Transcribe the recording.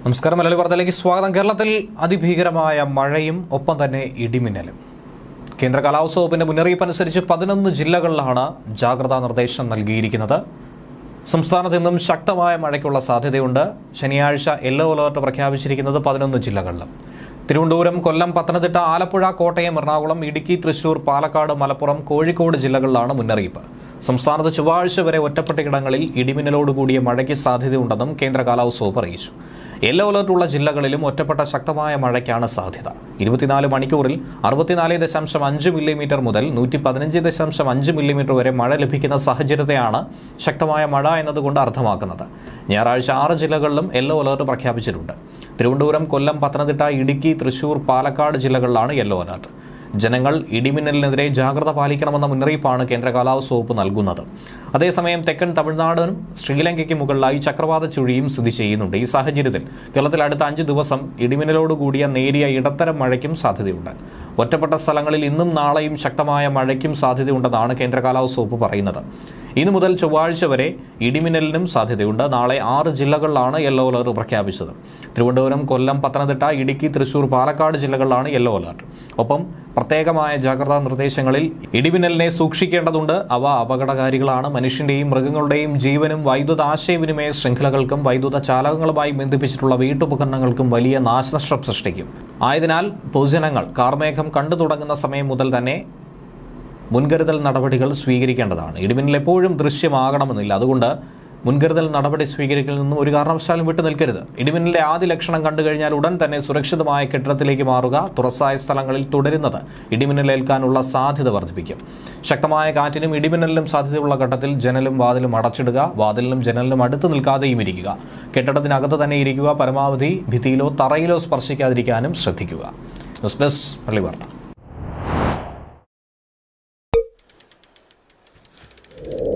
നമസ്കാരം മലയാളി വാർത്തയിലേക്ക് സ്വാഗതം കേരളത്തിൽ അതിഭീകരമായ മഴയും ഒപ്പം തന്നെ ഇടിമിന്നലും കേന്ദ്ര കാലാവസ്ഥ വകുപ്പിന്റെ മുന്നറിയിപ്പ് അനുസരിച്ച് പതിനൊന്ന് ജില്ലകളിലാണ് ജാഗ്രതാ നിർദ്ദേശം നൽകിയിരിക്കുന്നത് സംസ്ഥാനത്ത് ഇന്നും ശക്തമായ മഴയ്ക്കുള്ള സാധ്യതയുണ്ട് ശനിയാഴ്ച യെല്ലോ അലർട്ട് പ്രഖ്യാപിച്ചിരിക്കുന്നത് പതിനൊന്ന് ജില്ലകളിലും തിരുവനന്തപുരം കൊല്ലം പത്തനംതിട്ട ആലപ്പുഴ കോട്ടയം എറണാകുളം ഇടുക്കി തൃശൂർ പാലക്കാട് മലപ്പുറം കോഴിക്കോട് ജില്ലകളിലാണ് മുന്നറിയിപ്പ് സംസ്ഥാനത്ത് ചൊവ്വാഴ്ച വരെ ഒറ്റപ്പെട്ടയിടങ്ങളിൽ ഇടിമിന്നലോടുകൂടിയ മഴയ്ക്ക് സാധ്യതയുണ്ടെന്നും കേന്ദ്ര കാലാവസ്ഥ വകുപ്പ് അറിയിച്ചു യെല്ലോ അലർട്ടുള്ള ജില്ലകളിലും ഒറ്റപ്പെട്ട ശക്തമായ മഴയ്ക്കാണ് സാധ്യത ഇരുപത്തിനാല് മണിക്കൂറിൽ അറുപത്തിനാല് ദശാംശം അഞ്ച് മില്ലിമീറ്റർ മുതൽ നൂറ്റി പതിനഞ്ച് ദശാംശം അഞ്ച് മില്ലിമീറ്റർ വരെ മഴ ലഭിക്കുന്ന സാഹചര്യത്തെയാണ് ശക്തമായ മഴ എന്നതുകൊണ്ട് അർത്ഥമാക്കുന്നത് ഞായറാഴ്ച ആറ് ജില്ലകളിലും യെല്ലോ അലർട്ട് പ്രഖ്യാപിച്ചിട്ടുണ്ട് തിരുവനന്തപുരം കൊല്ലം പത്തനംതിട്ട ഇടുക്കി തൃശൂർ പാലക്കാട് ജില്ലകളിലാണ് യെല്ലോ അലർട്ട് ജനങ്ങൾ ഇടിമിന്നലിനെതിരെ ജാഗ്രത പാലിക്കണമെന്ന മുന്നറിയിപ്പാണ് കേന്ദ്ര കാലാവസ്ഥ വകുപ്പ് നൽകുന്നത് അതേസമയം തെക്കൻ തമിഴ്നാടിനും ശ്രീലങ്കയ്ക്ക് മുകളിലായി ചക്രവാത ചുഴിയും സ്ഥിതി ചെയ്യുന്നുണ്ട് ഈ സാഹചര്യത്തിൽ കേരളത്തിൽ അടുത്ത അഞ്ച് ദിവസം ഇടിമിന്നലോടുകൂടിയ നേരിയ ഇടത്തരം മഴയ്ക്കും സാധ്യതയുണ്ട് ഒറ്റപ്പെട്ട സ്ഥലങ്ങളിൽ ഇന്നും നാളെയും ശക്തമായ മഴയ്ക്കും സാധ്യതയുണ്ടെന്നാണ് കേന്ദ്ര കാലാവസ്ഥ വകുപ്പ് പറയുന്നത് ഇന്നു മുതൽ ചൊവ്വാഴ്ച വരെ ഇടിമിന്നലിനും സാധ്യതയുണ്ട് നാളെ ആറ് ജില്ലകളിലാണ് യെല്ലോ അലർട്ട് പ്രഖ്യാപിച്ചത് തിരുവനന്തപുരം കൊല്ലം പത്തനംതിട്ട ഇടുക്കി തൃശൂർ പാലക്കാട് ജില്ലകളിലാണ് യെല്ലോ അലർട്ട് ഒപ്പം പ്രത്യേകമായ ജാഗ്രതാ നിർദ്ദേശങ്ങളിൽ ഇടിമിന്നലിനെ സൂക്ഷിക്കേണ്ടതുണ്ട് അവ അപകടകാരികളാണ് മനുഷ്യന്റെയും മൃഗങ്ങളുടെയും ജീവനും വൈദ്യുത ആശയവിനിമയ ശൃംഖലകൾക്കും വൈദ്യുത ചാലകങ്ങളുമായി ബന്ധിപ്പിച്ചിട്ടുള്ള വീട്ടുപകരണങ്ങൾക്കും വലിയ നാശനഷ്ടം സൃഷ്ടിക്കും ആയതിനാൽ പൊതുജനങ്ങൾ കാർമേഘം കണ്ടു തുടങ്ങുന്ന സമയം മുതൽ തന്നെ മുൻകരുതൽ നടപടികൾ സ്വീകരിക്കേണ്ടതാണ് ഇടിമിന്നൽ എപ്പോഴും ദൃശ്യമാകണമെന്നില്ല അതുകൊണ്ട് മുൻകരുതൽ നടപടി സ്വീകരിക്കൽ നിന്നും ഒരു കാരണവശാലും വിട്ടു നിൽക്കരുത് ഇടിമിന്നലിന്റെ ആദ്യ ലക്ഷണം കണ്ടു കഴിഞ്ഞാൽ ഉടൻ തന്നെ സുരക്ഷിതമായ കെട്ടിടത്തിലേക്ക് മാറുക തുറസായ സ്ഥലങ്ങളിൽ തുടരുന്നത് ഇടിമിന്നലേൽക്കാനുള്ള സാധ്യത വർദ്ധിപ്പിക്കും ശക്തമായ കാറ്റിനും ഇടിമിന്നലിനും സാധ്യതയുള്ള ഘട്ടത്തിൽ ജനലും വാതിലും അടച്ചിടുക വാതിലിനും ജനലിനും അടുത്ത് നിൽക്കാതെയും ഇരിക്കുക കെട്ടിടത്തിനകത്ത് തന്നെ ഇരിക്കുക പരമാവധി ഭിത്തിയിലോ തറയിലോ സ്പർശിക്കാതിരിക്കാനും ശ്രദ്ധിക്കുക ന്യൂസ് ഡെസ്ക് പള്ളി വാർത്ത